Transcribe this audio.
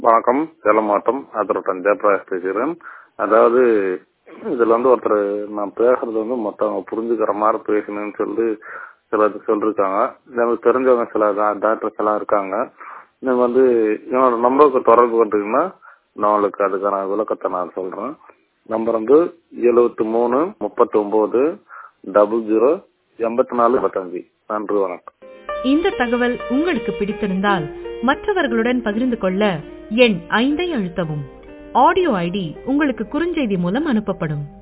வணக்கம் சேலம் மாவட்டம் ஆத்திரட்டன் ஜெயபிரகாஷ் பேசுகிறேன் அதாவது இதுல வந்து ஒருத்தர் நான் பேசுறது வந்து மொத்தவங்க புரிஞ்சுக்கிற மாதிரி பேசணும்னு சொல்லி சில சொல்லிருக்காங்க எனக்கு தெரிஞ்சவங்க சில டாக்டர்ஸ் எல்லாம் இருக்காங்க நீங்க வந்து என்னோட நம்பருக்கு தொடர்பு கொண்டீங்கன்னா நான் உங்களுக்கு அதுக்கான விளக்கத்தை நான் சொல்றேன் நம்பர் வந்து எழுபத்தி மூணு முப்பத்தி ஒன்பது டபுள் ஜீரோ எண்பத்தி நாலு எண்பத்தஞ்சு நன்றி வணக்கம் இந்த தகவல் உங்களுக்கு பிடித்திருந்தால் மற்றவர்களுடன் பகிர்ந்து கொள்ள எண் ஐந்தை அழுத்தவும் ஆடியோ ஐடி உங்களுக்கு குறுஞ்செய்தி மூலம் அனுப்பப்படும்